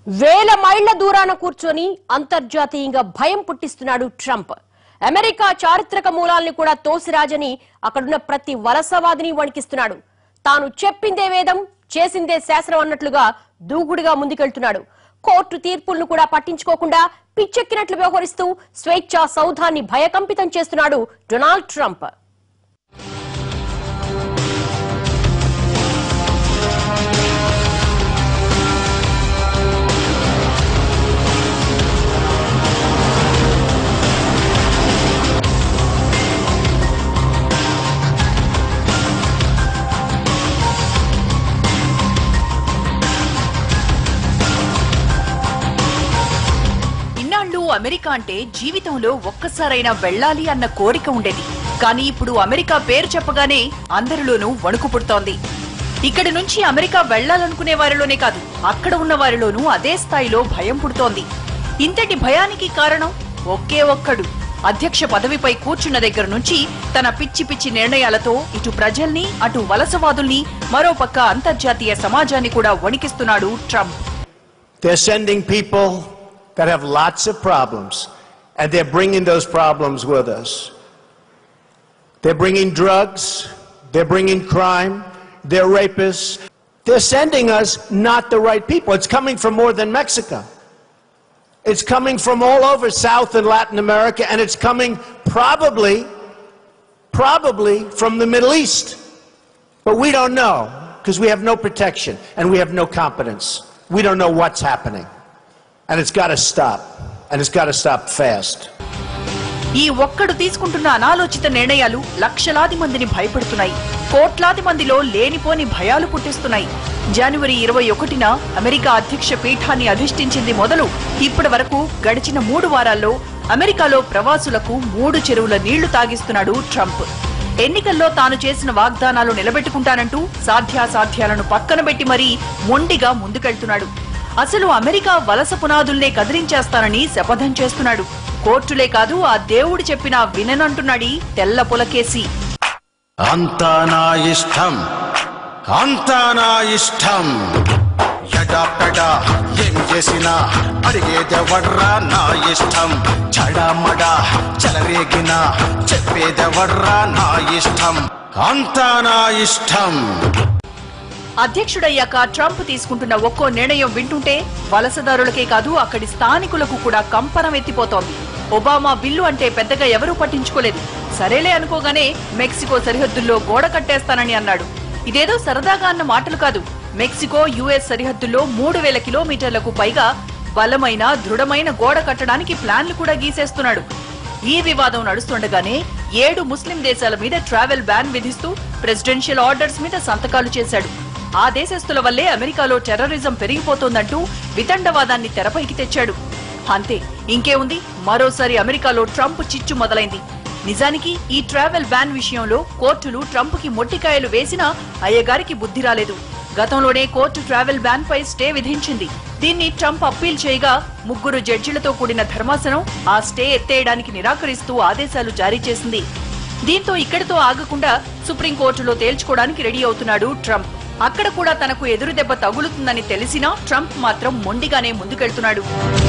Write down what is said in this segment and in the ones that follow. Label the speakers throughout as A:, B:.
A: వేల మైళ్ల దూరాన కూర్చొని అంతర్జాతీయంగా భయం పుట్టిస్తున్నాడు ట్రంప్ అమెరికా చారిత్రక మూలాల్ని కూడా తోసిరాజని అక్కడున్న ప్రతి వలసవాదిని వణికిస్తున్నాడు తాను చెప్పిందే వేదం చేసిందే శాస్త్రం అన్నట్లుగా దూకుడుగా ముందుకెళ్తున్నాడు కోర్టు తీర్పులను కూడా పట్టించుకోకుండా పిచ్చెక్కినట్లు వ్యవహరిస్తూ స్వేచ్ఛా సౌధాన్ని భయకంపితం చేస్తున్నాడు డొనాల్డ్ ట్రంప్
B: ఇన్నాళ్ళు అమెరికా అంటే జీవితంలో ఒక్కసారైనా వెళ్ళాలి అన్న కోరిక ఉండేది కానీ ఇప్పుడు అమెరికా పేరు చెప్పగానే అందరిలోనూ వణుకు పుడుతోంది ఇక్కడి నుంచి అమెరికా వెళ్లాలనుకునే వారిలోనే కాదు అక్కడ ఉన్న వారిలోనూ అదే స్థాయిలో భయం పుడుతోంది ఇంతటి భయానికి కారణం ఒకే ఒక్కడు అధ్యక్ష పదవిపై కూర్చున్న దగ్గర నుంచి తన పిచ్చి పిచ్చి నిర్ణయాలతో ఇటు ప్రజల్ని అటు వలసవాదుల్ని మరోపక్క అంతర్జాతీయ సమాజాన్ని కూడా వణికిస్తున్నాడు Trump
C: They're sending people that have lots of problems, and they're bringing those problems with us. They're bringing drugs, they're bringing crime, they're rapists. They're sending us not the right people. It's coming from more than Mexico. It's coming from all over South and Latin America, and it's coming probably, probably from the Middle East. But we don't know because we have no protection and we have no competence. We don't know what's happening. And it's got to stop. And it's got to stop fast.
B: ఈ ఒక్కడు తీసుకుంటున్న అనాలోచిత నిర్ణయాలు లక్షలాది మందిని భయపెడుతున్నాయి కోట్లాది మందిలో లేనిపోని భయాలు పుట్టిస్తున్నాయి జనవరి ఇరవై ఒకటిన అమెరికా అధ్యక్ష పీఠాన్ని అధిష్ఠించింది మొదలు ఇప్పటి వరకు గడిచిన మూడు వారాల్లో అమెరికాలో ప్రవాసులకు మూడు చెరువుల నీళ్లు తాగిస్తున్నాడు ట్రంప్ ఎన్నికల్లో తాను చేసిన వాగ్దానాలు నిలబెట్టుకుంటానంటూ సాధ్యాసాధ్యాలను పక్కన పెట్టి మరీ మొండిగా ముందుకెళ్తున్నాడు అసలు అమెరికా వలస పునాదుల్నే కదిలించేస్తానని శపథం చేస్తున్నాడు కోర్టులే కాదు ఆ దేవుడు చెప్పినా విననంటున్నాడీ తెల్ల పులకేసి
D: అంతా నా ఇష్టం అంతా నా ఇష్టం ఎడా పెడా ఏం చేసినా అడిగేదెవర్రా నా ఇష్టం చడమడా చెలరేగినా చెప్పేదెవర్రా నా ఇష్టం అంతా నా ఇష్టం
B: అధ్యక్షుడయ్యాక ట్రంప్ తీసుకుంటున్న ఒక్కో నిర్ణయం వింటుంటే వలసదారులకే కాదు అక్కడి స్థానికులకు కూడా కంపనం ఎత్తిపోతోంది ఒబామా బిల్లు అంటే పెద్దగా ఎవరూ పట్టించుకోలేదు సరేలే అనుకోగానే మెక్సికో సరిహద్దుల్లో గోడ కట్టేస్తానని అన్నాడు ఇదేదో సరదాగా అన్న మాటలు కాదు మెక్సికో యుఎస్ సరిహద్దుల్లో మూడు వేల కిలోమీటర్లకు పైగా బలమైన దృఢమైన గోడ కట్టడానికి ప్లాన్లు కూడా గీసేస్తున్నాడు ఈ వివాదం నడుస్తుండగానే ఏడు ముస్లిం దేశాల మీద ట్రావెల్ బ్యాన్ విధిస్తూ ప్రెసిడెన్షియల్ ఆర్డర్స్ మీద సంతకాలు చేశాడు ఆ దేశస్తుల వల్లే అమెరికాలో టెర్రరిజం పెరిగిపోతోందంటూ వితండవాదాన్ని తెరపైకి తెచ్చాడు అంతే ఇంకే ఉంది మరోసారి అమెరికాలో ట్రంప్ చిచ్చు మొదలైంది నిజానికి ఈ ట్రావెల్ బ్యాన్ విషయంలో కోర్టులు ట్రంప్ కి మొట్టికాయలు వేసినా అయ్యగారికి బుద్ధి రాలేదు గతంలోనే కోర్టు ట్రావెల్ బ్యాన్ పై స్టే విధించింది దీన్ని ట్రంప్ అప్పీల్ చేయగా ముగ్గురు జడ్జిలతో కూడిన ధర్మాసనం ఆ స్టే ఎత్తేయడానికి నిరాకరిస్తూ ఆదేశాలు జారీ చేసింది దీంతో ఇక్కడితో ఆగకుండా సుప్రీంకోర్టులో తేల్చుకోవడానికి రెడీ అవుతున్నాడు ట్రంప్ అక్కడ కూడా తనకు ఎదురు దెబ్బ తగులుతుందని తెలిసినా ట్రంప్ మాత్రం మొండిగానే ముందుకెళ్తున్నాడు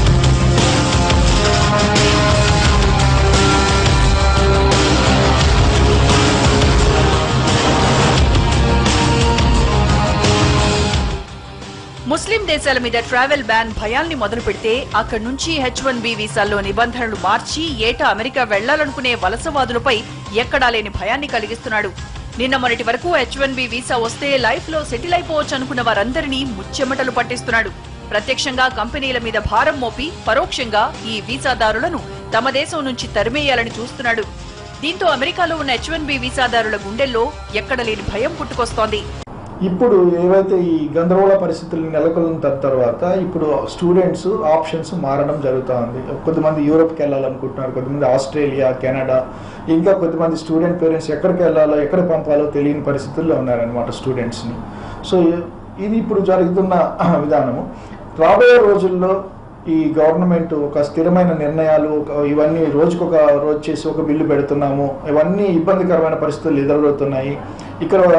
B: ముస్లిం దేశాల మీద ట్రావెల్ బ్యాన్ భయాల్ని మొదలు పెడితే అక్కడి నుంచి హెచ్ వన్ బి వీసాల్లో నిబంధనలు మార్చి ఏటా అమెరికా వెళ్లాలనుకునే వలసవాదులపై ఎక్కడా లేని భయాన్ని కలిగిస్తున్నాడు నిన్న మొన్నటి వరకు హెచ్ వన్ బి వీసా వస్తే లైఫ్ లో సెటిల్ అయిపోవచ్చు అనుకున్న వారందరినీ ముచ్చెమటలు పట్టిస్తున్నాడు ప్రత్యక్షంగా కంపెనీల మీద భారం మోపి పరోక్షంగా ఈ వీసాదారులను తమ దేశం నుంచి తరిమేయాలని చూస్తున్నాడు దీంతో అమెరికాలో ఉన్న హెచ్ వన్ బి వీసాదారుల గుండెల్లో ఎక్కడ లేని భయం పుట్టుకొస్తోంది
E: ఇప్పుడు ఏవైతే ఈ గందరగోళ పరిస్థితులు నెలకొన్న త- తర్వాత ఇప్పుడు స్టూడెంట్స్ ఆప్షన్స్ మారడం జరుగుతూ ఉంది కొంతమంది యూరోప్కి వెళ్ళాలనుకుంటున్నారు కొంతమంది ఆస్ట్రేలియా కెనడా ఇంకా కొంతమంది స్టూడెంట్ పేరెంట్స్ ఎక్కడికి వెళ్ళాలో ఎక్కడ పంపాలో తెలియని పరిస్థితుల్లో ఉన్నారనమాట స్టూడెంట్స్ని సో ఇది ఇప్పుడు జరుగుతున్న విధానము రాబోయే రోజుల్లో ఈ గవర్నమెంట్ ఒక స్థిరమైన నిర్ణయాలు ఒక- ఇవన్నీ రోజుకొక రోజు చేసి ఒక బిల్లు పెడుతున్నాము ఇవన్నీ ఇబ్బందికరమైన పరిస్థితులు ఎదురవుతున్నాయి ఇక్కడ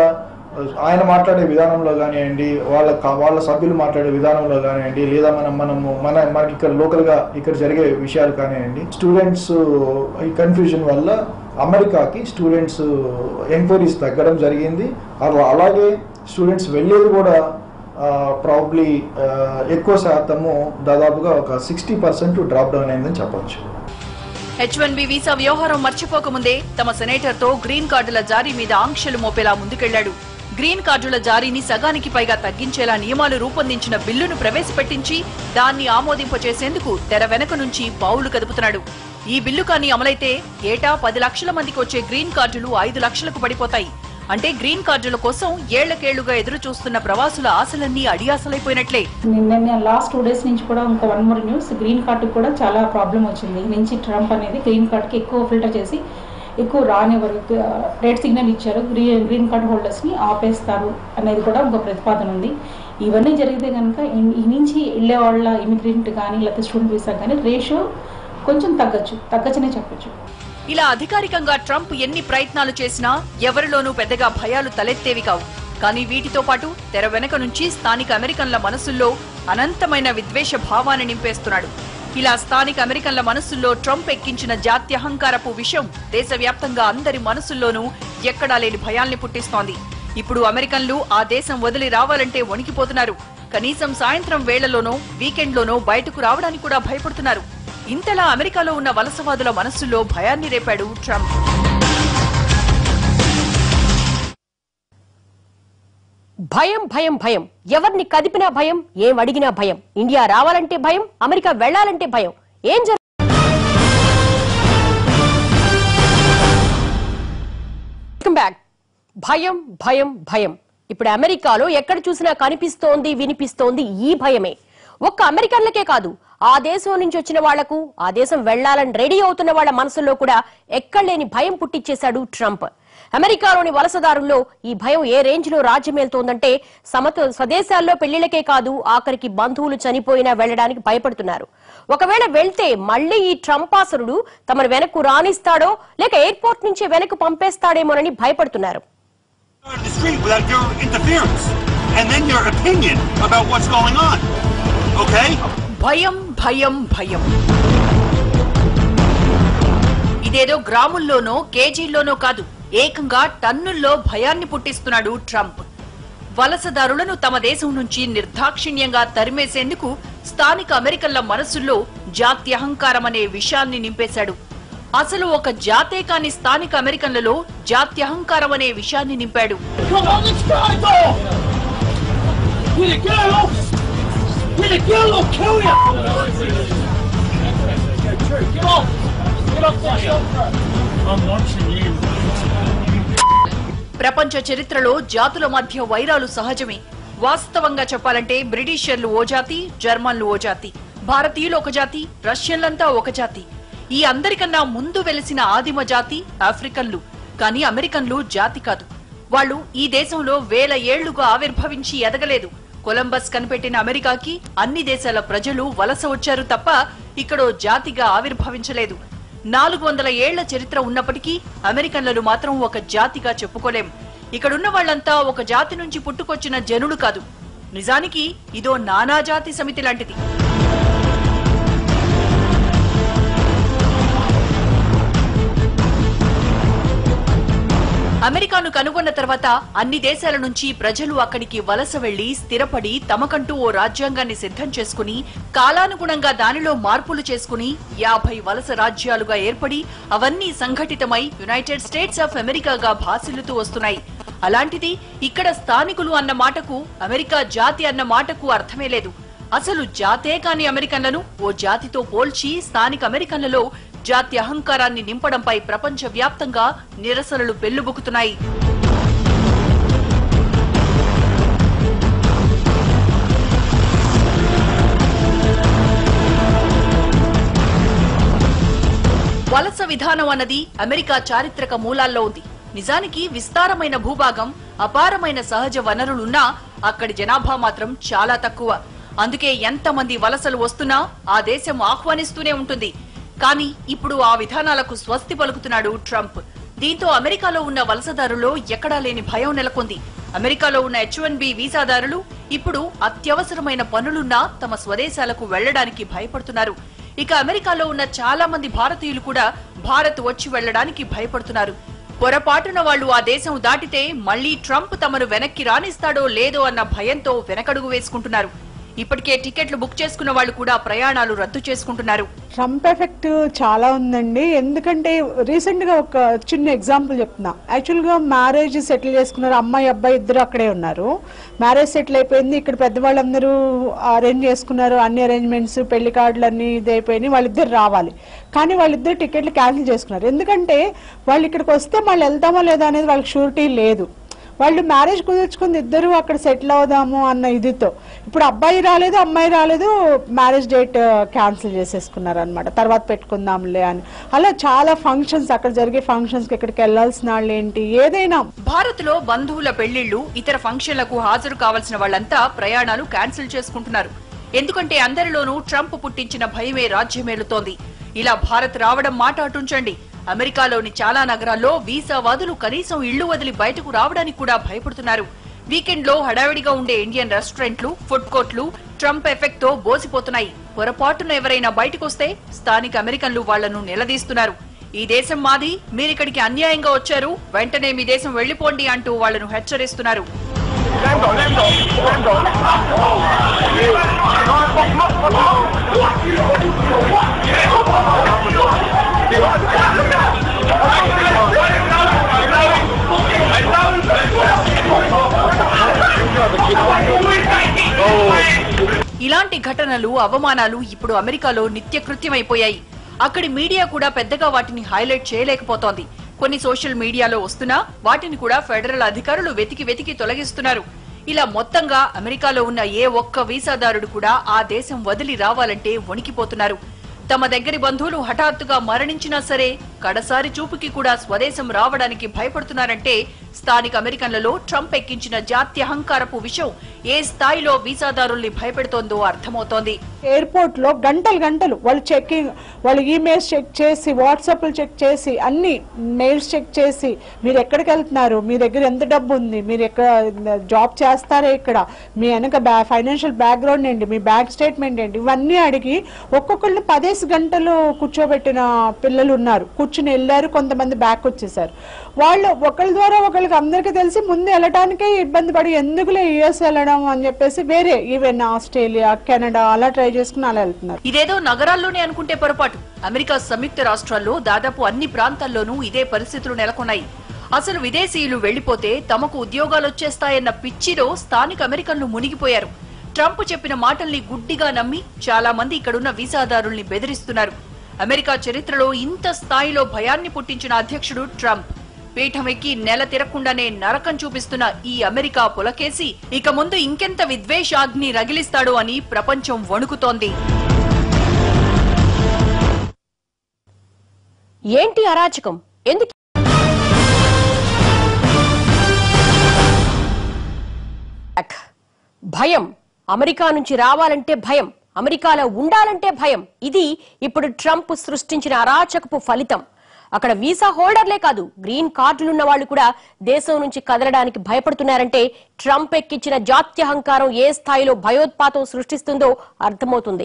E: ఆయన మాట్లాడే విధానంలో కానివ్వండి వాళ్ళ క- వాళ్ళ సభ్యులు మాట్లాడే విధానంలో కానివ్వండి లేదా మనం మనము మన మనకి ఇక్కడ లోకల్గా ఇక్కడ జరిగే విషయాలు కానివ్వండి స్టూడెంట్స్ ఈ కన్ఫ్యూజన్ వల్ల అమెరికాకి స్టూడెంట్స్ ఎంక్వైరీస్ తగ్గడం జరిగింది అలా- అలాగే స్టూడెంట్స్ వెళ్ళేది కూడా ప్రాబ్లీ ఎక్కువ శాతము దాదాపుగా ఒక సిక్స్టీ పర్సెంట్ డ్రాప్ డౌన్ అయిందని చెప్పొచ్చు
B: హెచ్ వన్ బి వీసా వ్యవహారం మర్చిపోకముందే తమ సెనేటర్ తో గ్రీన్ కార్డుల జారీ మీద ఆంక్షలు మోపేలా ముందుకెళ్లాడు గ్రీన్ కార్డుల జారీని సగానికి పైగా తగ్గించేలా నియమాలు రూపొందించిన బిల్లును ప్రవేశపెట్టించి దాన్ని ఆమోదింపచేసేందుకు తెర వెనక నుంచి పావులు కదుపుతున్నాడు ఈ బిల్లు కానీ అమలైతే ఏటా పది లక్షల మందికి వచ్చే గ్రీన్ కార్డులు ఐదు లక్షలకు పడిపోతాయి అంటే గ్రీన్ కార్డుల కోసం ఏళ్లకేళ్లుగా ఎదురు చూస్తున్న ప్రవాసుల ఆశలన్నీ అడియాసలైపోయినట్లే
F: నిన్న లాస్ట్ టూ డేస్ నుంచి కూడా ఇంకో one more news green card కూడా చాలా ప్రాబ్లం వచ్చింది నుంచి ట్రంప్ అనేది గ్రీన్ కార్డ్కి ఎక్కువ ఫిల్టర్ చేసి ఎక్కువ రానివ్వరు రెడ్ సిగ్నల్ ఇచ్చారు గ్రీన్ గ్రీన్ కార్డ్ హోల్డర్స్ని ఆపేస్తారు అనేది కూడా ఒక ప్రతిపాదన ఉంది ఇవన్నీ జరిగితే కనుక ఈ- ఈ నుంచి వెళ్ళే వాళ్ళ ఇమిగ్రెంట్ కానీ లేకపోతే స్టూడెంట్ వీసా కానీ రేషియో కొంచెం తగ్గచ్చు తగ్గచ్చనే చెప్పొచ్చు
B: ఇలా అధికారికంగా ట్రంప్ ఎన్ని ప్రయత్నాలు చేసినా ఎవరిలోనూ పెద్దగా భయాలు తలెత్తేవి కావు కానీ వీటితో పాటు తెర వెనక నుంచి స్థానిక అమెరికన్ల మనసుల్లో అనంతమైన విద్వేష భావాన్ని నింపేస్తున్నాడు ఇలా స్థానిక అమెరికన్ల మనసుల్లో ట్రంప్ ఎక్కించిన జాత్యహంకారపు విషయం దేశవ్యాప్తంగా అందరి మనసుల్లోనూ ఎక్కడా లేని భయాల్ని పుట్టిస్తోంది ఇప్పుడు అమెరికన్లు ఆ దేశం వదిలి రావాలంటే వణికిపోతున్నారు కనీసం సాయంత్రం వేళలోనో వీకెండ్లోనో బయటకు రావడానికి కూడా భయపడుతున్నారు ఇంతలా అమెరికాలో ఉన్న వలసవాదుల మనస్సులో భయాన్ని రేపాడు ట్రంప్
A: భయం భయం భయం ఎవరిని కదిపినా భయం ఏం అడిగినా భయం ఇండియా రావాలంటే భయం అమెరికా వెళ్ళాలంటే భయం ఏం జరు వెల్కమ్ బ్యాక్ భయం భయం భయం ఇప్పుడు అమెరికాలో ఎక్కడ చూసినా కనిపిస్తోంది వినిపిస్తోంది ఈ భయమే ఒక్క అమెరికన్లకే కాదు ఆ దేశం నుంచి వచ్చిన వాళ్లకు ఆ దేశం వెళ్లాలని రెడీ అవుతున్న వాళ్ళ మనసులో కూడా ఎక్కడలేని భయం పుట్టించేశాడు ట్రంప్ అమెరికాలోని వలసదారుల్లో ఈ భయం ఏ రేంజ్ లో రాజ్యమేల్తోందంటే సమత స్వదేశాల్లో పెళ్లిళ్లకే కాదు ఆఖరికి బంధువులు చనిపోయినా వెళ్లడానికి భయపడుతున్నారు ఒకవేళ వెళ్తే మళ్ళీ ఈ ట్రంపాసురుడు తమను వెనక్కు రానిస్తాడో లేక ఎయిర్పోర్ట్ నుంచే వెనక్కు పంపేస్తాడేమోనని భయపడుతున్నారు
G: on the street without your interference and then your opinion about what's going on. Okay?
B: భయం భయం భయం ఇదేదో గ్రాముల్లోనో కేజీల్లోనో కాదు ఏకంగా టన్నుల్లో భయాన్ని పుట్టిస్తున్నాడు ట్రంప్ వలసదారులను తమ దేశం నుంచి నిర్దాక్షిణ్యంగా తరిమేసేందుకు స్థానిక అమెరికన్ల మనసుల్లో జాత్యహంకారం అనే విషయాన్ని నింపేశాడు అసలు ఒక జాతే కాని స్థానిక అమెరికన్లలో జాత్యహంకారం అనే విషయాన్ని నింపాడు
H: Come on, let's ride off! Get it, get it off! Get it, get it, I'll kill you! Get off! Get off that shoulder! I'm watching you.
B: ప్రపంచ చరిత్రలో జాతుల మధ్య వైరాలు సహజమే వాస్తవంగా చెప్పాలంటే బ్రిటిషర్లు ఓ జాతి జర్మన్లు ఓ జాతి భారతీయులు ఒక జాతి రష్యన్లంతా ఒక జాతి ఈ అందరికన్నా ముందు వెలిసిన ఆదిమ జాతి ఆఫ్రికన్లు కానీ అమెరికన్లు జాతి కాదు వాళ్ళు ఈ దేశంలో వేల ఏళ్లుగా ఆవిర్భవించి ఎదగలేదు కొలంబస్ కనిపెట్టిన అమెరికాకి అన్ని దేశాల ప్రజలు వలస వచ్చారు తప్ప ఇక్కడో జాతిగా ఆవిర్భవించలేదు నాలుగు వందల ఏళ్ల చరిత్ర ఉన్నప్పటికీ అమెరికన్లను మాత్రం ఒక జాతిగా చెప్పుకోలేం ఇక్కడున్న వాళ్ళంతా ఒక జాతి నుంచి పుట్టుకొచ్చిన జనులు కాదు నిజానికి ఇదో నానాజాతి సమితి లాంటిది అమెరికాను కనుగొన్న తర్వాత అన్ని దేశాల నుంచి ప్రజలు అక్కడికి వలస వెళ్లి స్థిరపడి తమకంటూ ఓ రాజ్యాంగాన్ని సిద్ధం చేసుకుని కాలానుగుణంగా దానిలో మార్పులు చేసుకుని యాభై వలస రాజ్యాలుగా ఏర్పడి అవన్నీ సంఘటితమై యునైటెడ్ స్టేట్స్ ఆఫ్ అమెరికాగా భాసిల్లుతూ వస్తున్నాయి అలాంటిది ఇక్కడ స్థానికులు అన్న మాటకు అమెరికా జాతి అన్న మాటకు అర్థమే లేదు అసలు జాతే కాని అమెరికన్లను ఓ జాతితో పోల్చి స్థానిక అమెరికన్లలో జాతి అహంకారాన్ని నింపడంపై ప్రపంచ వ్యాప్తంగా నిరసనలు పెల్లుబుకుతున్నాయి వలస విధానం అన్నది అమెరికా చారిత్రక మూలాల్లో ఉంది నిజానికి విస్తారమైన భూభాగం అపారమైన సహజ వనరులున్నా అక్కడి జనాభా మాత్రం చాలా తక్కువ అందుకే ఎంతమంది వలసలు వస్తున్నా ఆ దేశం ఆహ్వానిస్తూనే ఉంటుంది కానీ ఇప్పుడు ఆ విధానాలకు స్వస్తి పలుకుతున్నాడు ట్రంప్ దీంతో అమెరికాలో ఉన్న వలసదారులో ఎక్కడా లేని భయం నెలకొంది అమెరికాలో ఉన్న హెచ్ వన్ బి వీసాదారులు ఇప్పుడు అత్యవసరమైన పనులున్నా తమ స్వదేశాలకు వెళ్లడానికి భయపడుతున్నారు ఇక అమెరికాలో ఉన్న చాలా మంది భారతీయులు కూడా భారత్ వచ్చి వెళ్లడానికి భయపడుతున్నారు పొరపాటున వాళ్ళు ఆ దేశం దాటితే మళ్లీ ట్రంప్ తమను వెనక్కి రానిస్తాడో లేదో అన్న భయంతో వెనకడుగు వేసుకుంటున్నారు ఇప్పటికే టికెట్లు బుక్ చేసుకున్న వాళ్ళు కూడా ప్రయాణాలు రద్దు చేసుకుంటున్నారు
I: ట్రంప్ ఎఫెక్ట్ చాలా ఉందండి ఎందుకంటే రీసెంట్ గా ఒక చిన్న ఎగ్జాంపుల్ చెప్తున్నా యాక్చువల్ గా మ్యారేజ్ సెటిల్ చేసుకున్నారు అమ్మాయి అబ్బాయి ఇద్దరు అక్కడే ఉన్నారు మ్యారేజ్ సెటిల్ అయిపోయింది ఇక్కడ పెద్దవాళ్ళందరూ అరేంజ్ చేసుకున్నారు అన్ని అరేంజ్మెంట్స్ పెళ్లి కార్డులు అన్ని ఇది అయిపోయినాయి వాళ్ళిద్దరు రావాలి కానీ వాళ్ళిద్దరు టికెట్లు క్యాన్సిల్ చేసుకున్నారు ఎందుకంటే వాళ్ళు ఇక్కడికి వస్తే మళ్ళీ వెళ్తామో లేదా అనేది వాళ్ళకి షూరిటీ లేదు వాళ్ళు మ్యారేజ్ కుదుర్చుకుంది ఇద్దరు అక్కడ సెటిల్ అవుదాము అన్న ఇదితో ఇప్పుడు అబ్బాయి రాలేదు అమ్మాయి రాలేదు మ్యారేజ్ డేట్ క్యాన్సిల్ చేసేసుకున్నారు అనమాట తర్వాత పెట్టుకుందాంలే అని అలా చాలా ఫంక్షన్స్ అక్కడ జరిగే ఫంక్షన్స్ కి ఇక్కడికి వెళ్ళాల్సిన వాళ్ళు ఏంటి ఏదైనా
B: భారత్ లో బంధువుల పెళ్లిళ్లు ఇతర ఫంక్షన్లకు హాజరు కావాల్సిన వాళ్ళంతా ప్రయాణాలు క్యాన్సిల్ చేసుకుంటున్నారు ఎందుకంటే అందరిలోనూ ట్రంప్ పుట్టించిన భయమే రాజ్యమేలుతోంది ఇలా భారత్ రావడం మాట అటుంచండి అమెరికాలోని చాలా నగరాల్లో వీసా వాదులు కనీసం ఇళ్లు వదిలి బయటకు రావడానికి కూడా భయపడుతున్నారు వీకెండ్ లో హడావిడిగా ఉండే ఇండియన్ రెస్టారెంట్లు ఫుడ్ కోర్ట్లు ట్రంప్ ఎఫెక్ట్ తో బోసిపోతున్నాయి పొరపాటున ఎవరైనా బయటకొస్తే స్థానిక అమెరికన్లు వాళ్లను నిలదీస్తున్నారు ఈ దేశం మాది మీరిక్కడికి అన్యాయంగా వచ్చారు వెంటనే మీ దేశం వెళ్లిపోండి అంటూ వాళ్లను హెచ్చరిస్తున్నారు ఇలాంటి ఘటనలు అవమానాలు ఇప్పుడు అమెరికాలో నిత్యకృత్యమైపోయాయి అక్కడి మీడియా కూడా పెద్దగా వాటిని హైలైట్ చేయలేకపోతోంది కొన్ని సోషల్ మీడియాలో వస్తున్నా వాటిని కూడా ఫెడరల్ అధికారులు వెతికి వెతికి తొలగిస్తున్నారు ఇలా మొత్తంగా అమెరికాలో ఉన్న ఏ ఒక్క వీసాదారుడు కూడా ఆ దేశం వదిలి రావాలంటే వణికిపోతున్నారు తమ దగ్గరి బంధువులు హఠాత్తుగా మరణించినా సరే కడసారి చూపుకి కూడా స్వదేశం రావడానికి భయపడుతున్నారంటే స్థానిక అమెరికన్లలో ట్రంప్ ఎక్కించిన జాత్యహంకారపు విషయం ఏ స్థాయిలో వీసాదారుల్ని భయపెడుతోందో అర్థమవుతోంది
I: ఎయిర్పోర్ట్ లో గంటలు గంటలు వాళ్ళు చెకింగ్ వాళ్ళు ఈమెయిల్స్ చెక్ చేసి వాట్సాప్లు చెక్ చేసి అన్ని మెయిల్స్ చెక్ చేసి మీరు ఎక్కడికి వెళ్తున్నారు మీ దగ్గర ఎంత డబ్బు ఉంది మీరు ఎక్కడ జాబ్ చేస్తారా ఇక్కడ మీ వెనక బ్యా ఫైనాన్షియల్ బ్యాక్గ్రౌండ్ ఏంటి మీ బ్యాంక్ స్టేట్మెంట్ ఏంటి ఇవన్నీ అడిగి ఒక్కొక్కరిని పదేసి గంటలు కూర్చోబెట్టిన పిల్లలు ఉన్నారు కూర్చుని వెళ్ళారు కొంతమంది బ్యాక్ వచ్చేసారు వాళ్ళు ఒకరి ద్వారా ఒకరికి అందరికీ తెలిసి ముందు వెళ్ళటానికే ఇబ్బంది పడి ఎందుకులే యుఎస్ వెళ్ళడం అని చెప్పేసి వేరే ఈవెన్ ఆస్ట్రేలియా కెనడా అలా ట్రై చేసుకుని అలా వెళ్తున్నారు
B: ఇదేదో నగరాల్లోనే అనుకుంటే పొరపాటు అమెరికా సంయుక్త రాష్ట్రాల్లో దాదాపు అన్ని ప్రాంతాల్లోనూ ఇదే పరిస్థితులు నెలకొన్నాయి అసలు విదేశీయులు వెళ్లిపోతే తమకు ఉద్యోగాలొచ్చేస్తాయన్న పిచ్చిలో స్థానిక అమెరికన్లు మునిగిపోయారు ట్రంప్ చెప్పిన మాటల్ని గుడ్డిగా నమ్మి చాలా మంది ఇక్కడున్న వీసాదారుల్ని బెదిరిస్తున్నారు అమెరికా చరిత్రలో ఇంత స్థాయిలో భయాన్ని పుట్టించిన అధ్యక్షుడు ట్రంప్ పీఠం ఎక్కి నెల తిరగకుండానే నరకం చూపిస్తున్న ఈ అమెరికా పులకేసి ఇక ముందు ఇంకెంత విద్వేషాగ్ని రగిలిస్తాడో అని ప్రపంచం వణుకుతోంది
A: ఏంటి అరాచకం ఎందుకు అక్. భయం అమెరికా నుంచి రావాలంటే భయం అమెరికాలో ఉండాలంటే భయం ఇది ఇప్పుడు ట్రంప్ సృష్టించిన అరాచకపు ఫలితం అక్కడ వీసా హోల్డర్లే కాదు గ్రీన్ కార్డులున్న వాళ్ళు కూడా దేశం నుంచి కదలడానికి భయపడుతున్నారంటే ట్రంప్ ఎక్కించిన జాత్యహంకారం ఏ స్థాయిలో భయోత్పాతం సృష్టిస్తుందో అర్థమవుతుంది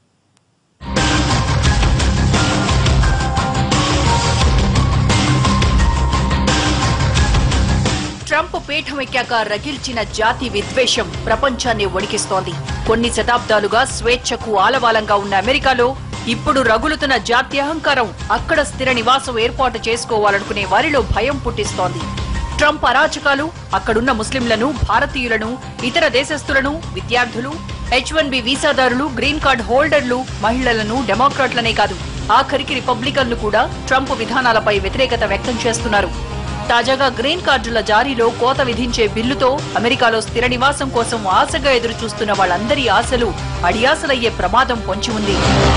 B: ట్రంప్ పీఠం ఎక్కాక రగిల్చిన జాతి విద్వేషం ప్రపంచాన్ని వణికిస్తోంది కొన్ని శతాబ్దాలుగా స్వేచ్ఛకు ఆలవాలంగా ఉన్న అమెరికాలో ఇప్పుడు రగులుతున్న జాత్యహంకారం అక్కడ స్థిర నివాసం ఏర్పాటు చేసుకోవాలనుకునే వారిలో భయం పుట్టిస్తోంది ట్రంప్ అరాచకాలు అక్కడున్న ముస్లింలను భారతీయులను ఇతర దేశస్థులను విద్యార్థులు హెచ్ వన్ బి వీసాదారులు గ్రీన్ కార్డ్ హోల్డర్లు మహిళలను డెమోక్రాట్లనే కాదు ఆఖరికి రిపబ్లికన్లు కూడా ట్రంప్ విధానాలపై వ్యతిరేకత వ్యక్తం చేస్తున్నారు తాజాగా గ్రీన్ కార్డుల జారీలో కోత విధించే బిల్లుతో అమెరికాలో స్థిర నివాసం కోసం ఆశగా ఎదురు చూస్తున్న వాళ్ళందరి ఆశలు అడియాసలయ్యే ప్రమాదం పొంచి ఉంది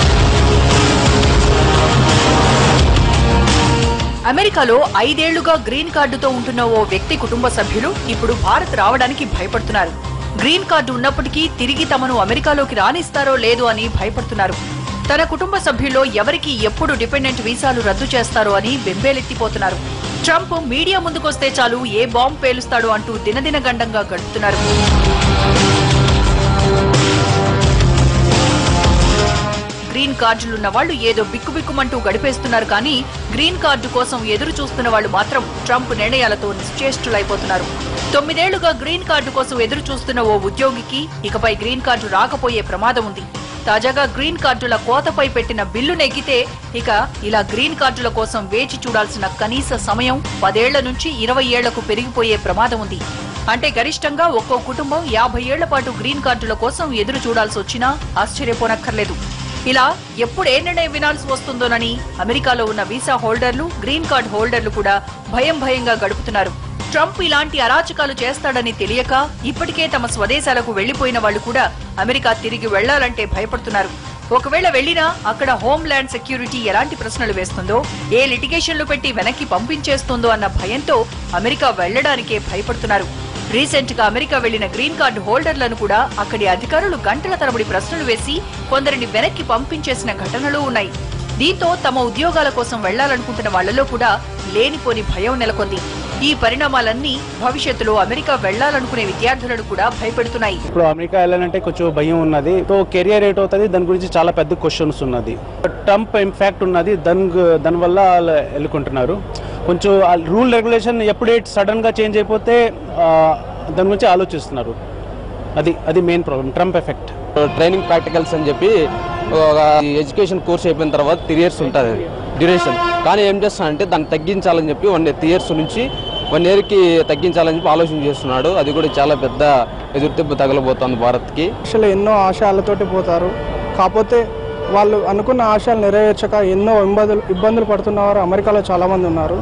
B: అమెరికాలో ఐదేళ్లుగా గ్రీన్ కార్డుతో ఉంటున్న ఓ వ్యక్తి కుటుంబ సభ్యులు ఇప్పుడు భారత్ రావడానికి భయపడుతున్నారు గ్రీన్ కార్డు ఉన్నప్పటికీ తిరిగి తమను అమెరికాలోకి రానిస్తారో లేదో అని భయపడుతున్నారు తన కుటుంబ సభ్యుల్లో ఎవరికి ఎప్పుడు డిపెండెంట్ వీసాలు రద్దు చేస్తారో అని బెంబేలెత్తిపోతున్నారు ట్రంప్ మీడియా ముందుకొస్తే చాలు ఏ బాంబు పేలుస్తాడు అంటూ దినదిన గండంగా గడుపుతున్నారు గ్రీన్ కార్డులున్న వాళ్ళు ఏదో బిక్కుబిక్కుమంటూ గడిపేస్తున్నారు కానీ గ్రీన్ కార్డు కోసం ఎదురు చూస్తున్న వాళ్ళు మాత్రం ట్రంప్ నిర్ణయాలతో నిశ్చేష్టులైపోతున్నారు తొమ్మిదేళ్లుగా గ్రీన్ కార్డు కోసం ఎదురు చూస్తున్న ఓ ఉద్యోగికి ఇకపై గ్రీన్ కార్డు రాకపోయే ప్రమాదం ఉంది తాజాగా గ్రీన్ కార్డుల కోతపై పెట్టిన బిల్లు నెగ్గితే ఇక ఇలా గ్రీన్ కార్డుల కోసం వేచి చూడాల్సిన కనీస సమయం పదేళ్ల నుంచి ఇరవై ఏళ్లకు పెరిగిపోయే ప్రమాదం ఉంది అంటే గరిష్టంగా ఒక్కో కుటుంబం యాభై ఏళ్ల పాటు గ్రీన్ కార్డుల కోసం ఎదురు చూడాల్సి వచ్చినా ఆశ్చర్యపోనక్కర్లేదు ఇలా ఎప్పుడు ఏ నిర్ణయం వినాల్సి వస్తుందోనని అమెరికాలో ఉన్న వీసా హోల్డర్లు గ్రీన్ కార్డ్ హోల్డర్లు కూడా భయం భయంగా గడుపుతున్నారు ట్రంప్ ఇలాంటి అరాచకాలు చేస్తాడని తెలియక ఇప్పటికే తమ స్వదేశాలకు వెళ్లిపోయిన వాళ్ళు కూడా అమెరికా తిరిగి వెళ్లాలంటే భయపడుతున్నారు ఒకవేళ వెళ్లినా అక్కడ హోమ్ ల్యాండ్ సెక్యూరిటీ ఎలాంటి ప్రశ్నలు వేస్తుందో ఏ లిటిగేషన్లు పెట్టి వెనక్కి పంపించేస్తుందో అన్న భయంతో అమెరికా వెళ్లడానికే భయపడుతున్నారు రీసెంట్ గా అమెరికా వెళ్లిన గ్రీన్ కార్డు హోల్డర్లను కూడా అక్కడి అధికారులు గంటల తరబడి ప్రశ్నలు వేసి కొందరిని వెనక్కి పంపించేసిన ఘటనలు ఉన్నాయి దీంతో తమ ఉద్యోగాల కోసం వెళ్లాలనుకుంటున్న వాళ్లలో కూడా లేనిపోని భయం నెలకొంది ఈ పరిణామాలన్నీ భవిష్యత్తులో అమెరికా వెళ్లాలనుకునే విద్యార్థులను కూడా భయపెడుతున్నాయి
J: ఇప్పుడు అమెరికా వెళ్ళాలంటే కొంచెం భయం ఉన్నది సో కెరియర్ ఏట్ అవుతుంది దాని గురించి చాలా పెద్ద క్వశ్చన్స్ ఉన్నది ట్రంప్ ఇంపాక్ట్ ఉన్నది దాని గు- దానివల్ల వాళ్ళు వెళ్ళుకుంటున్నారు కొంచెం రూల్ రెగ్యులేషన్ ఎప్పుడు సడన్ గా చేంజ్ అయిపోతే ఆ, దాని గురించి ఆలోచిస్తున్నారు అది అది main problem Trump effect
K: training practicals అని చెప్పి ఒక ఎడ్యుకేషన్ కోర్స్ అయిపోయిన తర్వాత త్రీ ఇయర్స్ ఉంటుంది డ్యూరేషన్ కానీ ఏం చేస్తానంటే దాన్ని తగ్గించాలని చెప్పి వన్ త్రీ ఇయర్స్ నుంచి వన్ ఇయర్కి తగ్గించాలని చెప్పి ఆలోచన చేస్తున్నాడు అది కూడా చాలా పెద్ద ఎదురుదెబ్బ తగలబోతోంది భారత్కి
L: ఆశలు ఎన్నో ఆశయాలతోటి పోతారు కాకపోతే వాళ్ళు అనుకున్న ఆశలు నెరవేర్చక ఎన్నో ఇబ్బందులు ఇబ్బందులు పడుతున్న వారు అమెరికాలో చాలామంది ఉన్నారు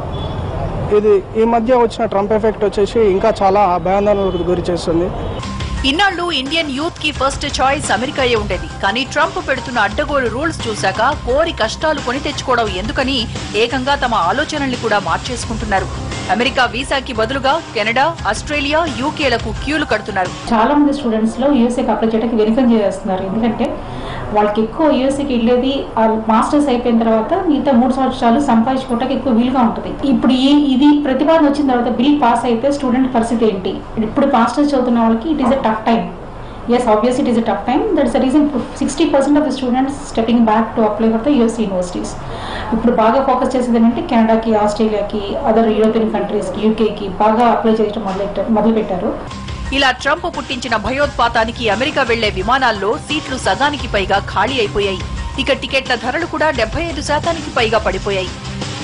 L: ఇది ఈ మధ్య వచ్చిన ట్రంప్ ఎఫెక్ట్ వచ్చేసి ఇంకా చాలా భయాందోళనలకు గురి చేస్తుంది
B: ఇన్నాళ్లు ఇండియన్ యూత్ కి ఫస్ట్ చాయిస్ అమెరికాయే ఉండేది కానీ ట్రంప్ పెడుతున్న అడ్డగోలు రూల్స్ చూశాక కోరి కష్టాలు కొని తెచ్చుకోవడం ఎందుకని ఏకంగా తమ ఆలోచనల్ని కూడా మార్చేసుకుంటున్నారు అమెరికా వీసాకి బదులుగా కెనడా ఆస్ట్రేలియా యూకేలకు క్యూలు కడుతున్నారు
F: చాలా మంది స్టూడెంట్స్ లో యూఎస్ఏకి అప్లై చేయడానికి వెనుకం చేస్తున్నారు ఎందుకంటే వాళ్ళకి ఎక్కువ యూఎస్ఏకి వెళ్ళేది ఆ మాస్టర్స్ అయిపోయిన తర్వాత మిగతా మూడు సంవత్సరాలు సంపాదించుకోవడానికి ఎక్కువ వీలుగా ఉంటుంది ఇప్పుడు ఈ ఇది ప్రతిపాదన వచ్చిన తర్వాత బిల్ పాస్ అయితే స్టూడెంట్ పరిస్థితి ఏంటి ఇప్పుడు మాస్టర్స్ చదువుతున్న వాళ్ళకి it is a tough time as obvious it is a tough time that is the reason sixty percent of the students stepping back to apply for the US universities ఇప్పుడు బాగా focus చేసేది ఏంటంటే కెనడాకి ఆస్ట్రేలియాకి other European కంట్రీస్కి యూకేకి బాగా apply చేయడం మొదలెట్టారు మొదలుపెట్టారు
B: ఇలా ట్రంప్ పుట్టించిన భయోత్పాతానికి అమెరికా వెళ్లే విమానాల్లో సీట్లు సగానికి పైగా ఖాళీ అయిపోయాయి ఇక టికెట్ల ధరలు కూడా డెబ్బై ఐదు శాతానికి పైగా పడిపోయాయి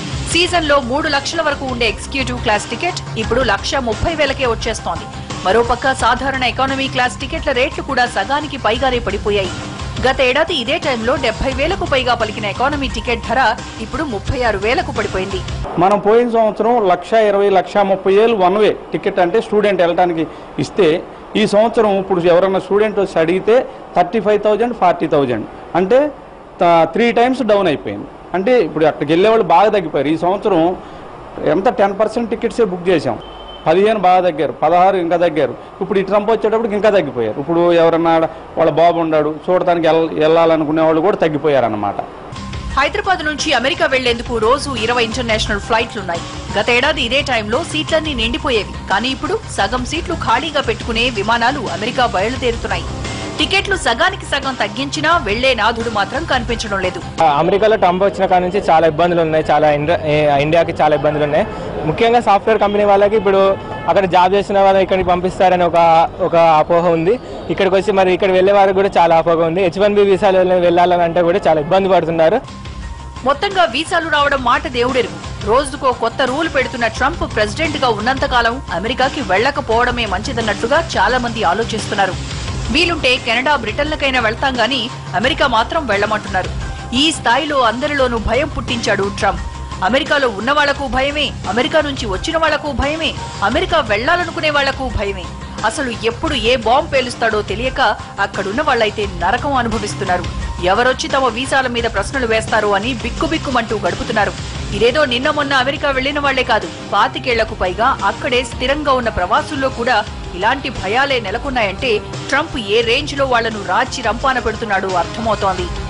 B: సీజన్ లో మూడు లక్షల వరకు ఉండే ఎగ్జిక్యూటివ్ క్లాస్ టికెట్ ఇప్పుడు లక్ష ముప్పై వేలకే వచ్చేస్తోంది మరోపక్క సాధారణ ఎకానమీ క్లాస్ టికెట్ల రేట్లు కూడా సగానికి పైగానే పడిపోయాయి గత ఏడాది ఇదే టైంలో డెబ్బై వేలకు పైగా పలికిన ఎకానమీ టికెట్ ధర ఇప్పుడు ముప్పై ఆరు వేలకు పడిపోయింది
J: మనం పోయిన సంవత్సరం లక్ష ఇరవై లక్ష ముప్పై ఏళ్ళు వన్ వే టికెట్ అంటే స్టూడెంట్ వెళ్ళడానికి ఇస్తే ఈ సంవత్సరం ఇప్పుడు ఎవరైనా స్టూడెంట్ వచ్చి అడిగితే thirty five thousand forty thousand అంటే త్రీ టైమ్స్ డౌన్ అయిపోయింది అంటే ఇప్పుడు అక్కడికి వెళ్ళేవాళ్ళు బాగా తగ్గిపోయారు ఈ సంవత్సరం ఎంత టెన్ పర్సెంట్ టికెట్సే బుక్ చేసాం పదిహేను బాగా తగ్గారు పదహారు ఇంకా తగ్గారు ఇప్పుడు ఈ ట్రంప్ వచ్చేటప్పటికి ఇంకా తగ్గిపోయారు ఇప్పుడు ఎవరన్నా వాళ్ళ బాబు ఉన్నాడు చూడటానికి వెళ్ళ- వెళ్ళాలనుకునే వాళ్ళు కూడా తగ్గిపోయారు అన్నమాట
B: హైదరాబాద్ నుంచి అమెరికా వెళ్లేందుకు రోజు ఇరవై ఇంటర్నేషనల్ ఫ్లైట్లున్నాయి గత ఏడాది ఇదే టైంలో సీట్లన్నీ నిండిపోయేవి కానీ ఇప్పుడు సగం సీట్లు ఖాళీగా పెట్టుకునే విమానాలు అమెరికా బయలుదేరుతున్నాయి టికెట్లు సగానికి సగం తగ్గించినా వెళ్లే నాథుడు మాత్రం కనిపించడం లేదు
M: అమెరికాలో ట్రంప్ వచ్చిన కాడ నుంచి చాలా ఇబ్బందులు ఉన్నాయి చాలా ఇండియా- ఏ, ఇండియాకి చాలా ఇబ్బందులు ఉన్నాయి ముఖ్యంగా సాఫ్ట్వేర్ కంపెనీ వాళ్ళకి ఇప్పుడు అక్కడ జాబ్ చేసిన వాళ్ళు ఇక్కడికి పంపిస్తారని ఒక ఒక అపోహ ఉంది ఇక్కడికి వచ్చి మరి ఇక్కడ వెళ్ళే వారికి కూడా చాలా అపోహ ఉంది హెచ్ వన్ బి వీసాలు వెళ్ళాలని అంటే కూడా చాలా ఇబ్బంది పడుతున్నారు
B: మొత్తంగా వీసాలు రావడం మాట దేవుడెరుగు రోజుకో కొత్త రూల్ పెడుతున్న ట్రంప్ ప్రెసిడెంట్ గా ఉన్నంతకాలం అమెరికాకి వెళ్లకపోవడమే మంచిదన్నట్లుగా చాలా మంది ఆలోచిస్తున్నారు వీలుంటే కెనడా బ్రిటన్లకైనా వెళ్తాం గానీ అమెరికా మాత్రం వెళ్లమంటున్నారు ఈ స్థాయిలో అందరిలోనూ భయం పుట్టించాడు ట్రంప్ అమెరికాలో ఉన్న వాళ్లకు భయమే అమెరికా నుంచి వచ్చిన వాళ్లకు భయమే అమెరికా వెళ్లాలనుకునే వాళ్లకు భయమే అసలు ఎప్పుడు ఏ బాంబు పేలుస్తాడో తెలియక అక్కడున్న వాళ్ళైతే నరకం అనుభవిస్తున్నారు ఎవరొచ్చి తమ వీసాల మీద ప్రశ్నలు వేస్తారో అని బిక్కుబిక్కుమంటూ గడుపుతున్నారు ఇదేదో నిన్న మొన్న అమెరికా వెళ్లిన వాళ్లే కాదు పాతికేళ్లకు పైగా అక్కడే స్థిరంగా ఉన్న ప్రవాసుల్లో కూడా ఇలాంటి భయాలే నెలకొన్నాయంటే ట్రంప్ ఏ రేంజ్ లో వాళ్లను రాచి రంపాన పెడుతున్నాడో అర్థమవుతోంది